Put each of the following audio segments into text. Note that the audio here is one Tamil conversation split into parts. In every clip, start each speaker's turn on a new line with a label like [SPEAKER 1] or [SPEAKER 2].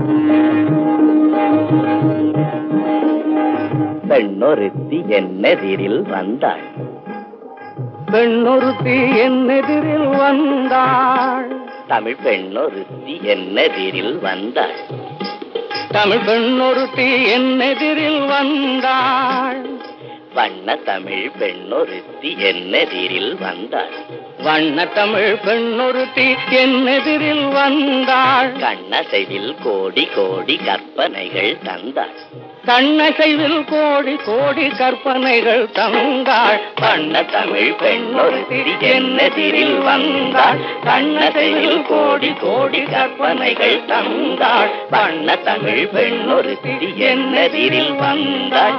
[SPEAKER 1] பெண்ணொருத்தி என்னெதிரில் வந்தாள்
[SPEAKER 2] பெண்ணொருத்தி என்னெதிரில் வந்தாள்
[SPEAKER 1] தமிழ் பெண்ணொருத்தி என்னெதிரில் வந்தாள்
[SPEAKER 2] தமிழ் பெண்ணொருத்தி என்னெதிரில் வந்தாள்
[SPEAKER 1] வண்ண தமிழ் பெண்ணொருத்தி என்னெதிரில் வந்தாள்
[SPEAKER 2] வண்ண தமிழ் பெண்ணொருத்தி என்னெதிரில் வந்தாள்
[SPEAKER 1] கண்ணசைவில் கோடி கோடி கற்பனைகள் தந்தாள்
[SPEAKER 2] கண்ணசைவில் கோடி கோடி கற்பனைகள் தந்தாள்
[SPEAKER 1] வண்ண தமிழ் பெண்ணொருத்தி என்னெதிரில் வந்தாள் கண்ணசைவில் கோடி கோடி கற்பனைகள் தந்தாள் வண்ண தமிழ் பெண்ணொருத்தி என்னெதிரில் வந்தாள்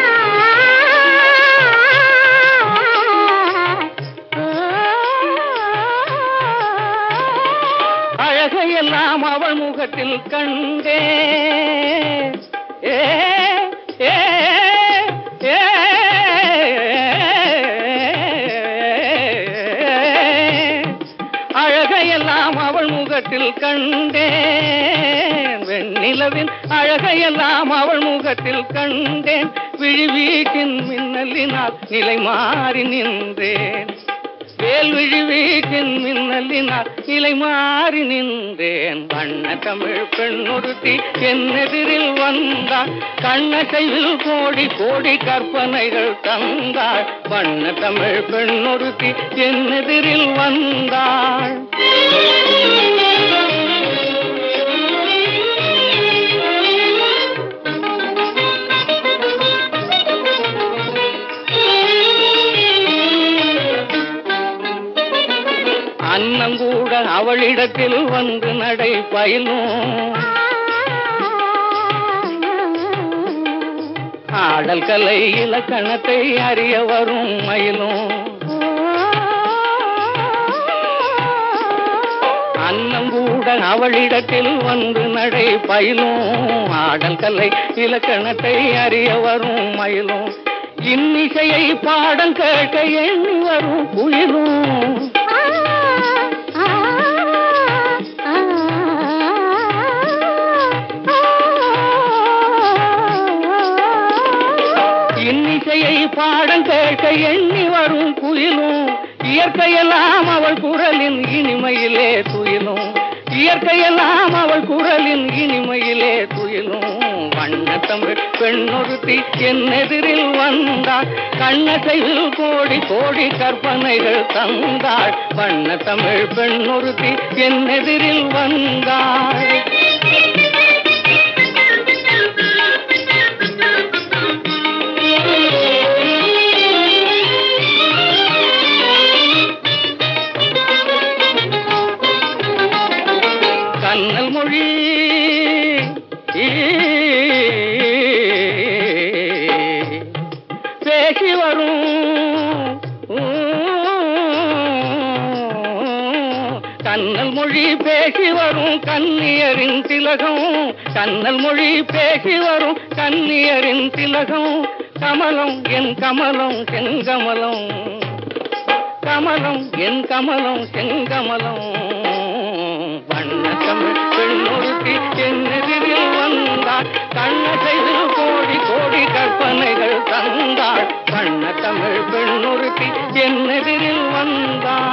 [SPEAKER 2] அழகையெல்லாம் அவள் முகத்தில் கண்டே ஏ ஏ ஏ அழகையெல்லாம் அவள் முகத்தில் கண்டேன் வெண்ணிலவின் அழகையெல்லாம் அவள் முகத்தில் கண்டேன் விழி வீட்டின் மின்னலினால் நிலை மாறி நின்றேன் வேல் விழி வீட்டின் மின்னலினால் நிலை மாறி நின்றேன் வண்ண தமிழ் பெண்ணொருத்தி என்னெதிரில் வந்தாள் கண்ணசைவில் கோடி கோடி கற்பனைகள் தந்தாள் வண்ண தமிழ் பெண்ணொருத்தி என்னெதிரில் வந்தாள் அன்னங்கூட அவளிடத்தில் வந்து நடை பயிலும் ஆடல் கலை இலக்கணத்தை அறிய வரும் மயிலும் அன்னங்கூட அவளிடத்தில் வந்து நடை பயிலும் ஆடல் கலை இலக்கணத்தை அறிய வரும் மயிலும் இன்னிசையை பாடம் கேட்க எண்ணி வரும் குயிலும் இன்னிசையை பாடம் கேட்க எண்ணி வரும் குயிலும் இயற்கையெல்லாம் அவள் குரலின் இனிமையிலே துயிலும் இயற்கையெல்லாம் அவள் குரலின் இனிமையிலே துயிலும் வண்ண தமிழ் பெண்ணொருத்தி என்னெதிரில் வந்தாள் கண்ணசைவில் கோடி கோடி கற்பனைகள் தந்தாள் வண்ண தமிழ் பெண்ணொருத்தி என்னெதிரில் வந்தாள் கண்ணல் மொழி பேசி வரும் கண்ணல் மொழி பேசி வரும் கன்னியரின் திலகம் கண்ணல் மொழி பேசி வரும் கன்னியரின் திலகம் கமலம் என் கமலம் செங்கமலம் கமலம் என் கமலம் செங்கமலம் வண்ண தமிழ் பெண்ணொருத்தி என்னெதிரில் வந்தாள் கண்ணசைவில் கோடி கோடி கற்பனைகள் தந்தாள் வண்ண தமிழ் பெண்ணொருத்தி என்னெதிரில் வந்தாள்